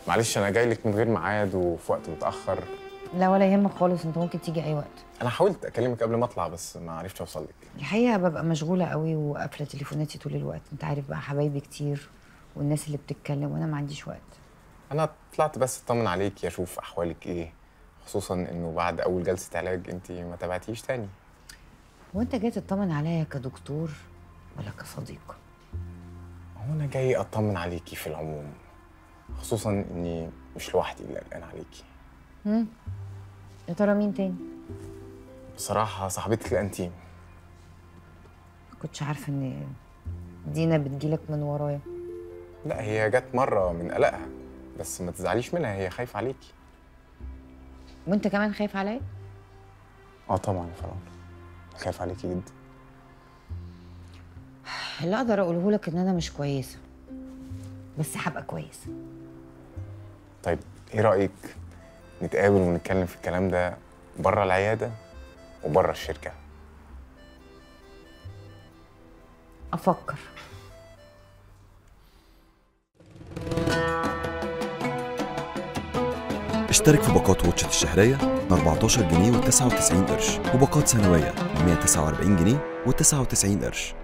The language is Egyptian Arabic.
معلش انا جاي لك من غير ميعاد وفي وقت متاخر لا ولا يهمك خالص انت ممكن تيجي اي وقت انا حاولت اكلمك قبل ما اطلع بس ما عرفتش اوصل لك الحقيقه ببقى مشغوله قوي وقافله تليفوناتي طول الوقت انت عارف بقى حبايبي كتير والناس اللي بتتكلم وانا ما عنديش وقت انا طلعت بس اطمن عليكي اشوف احوالك ايه خصوصا انه بعد اول جلسه علاج انت ما تابعتيش تاني هو انت جاي تطمن عليا كدكتور ولا كصديق هو انا جاي اطمن عليكي في العموم خصوصا اني مش لوحدي اللي قلقان عليكي امم يا ترى مين تاني بصراحه صاحبتك الانتيم كنتش عارفه ان دينا بتجيلك من ورايا لا هي جت مره من قلقها بس ما تزعليش منها هي خايفه عليكي وانت كمان خايف عليا اه طبعا يا فرعون خايف عليكي جدا اللي اقدر اقوله لك ان انا مش كويسه بس هبقى كويسه طيب ايه رايك نتقابل ونتكلم في الكلام ده بره العياده وبره الشركه افكر اشترك في باقات واتشت الشهرية ب 14 جنيه و99 قرش وباقات سنوية ب 149 جنيه و99 قرش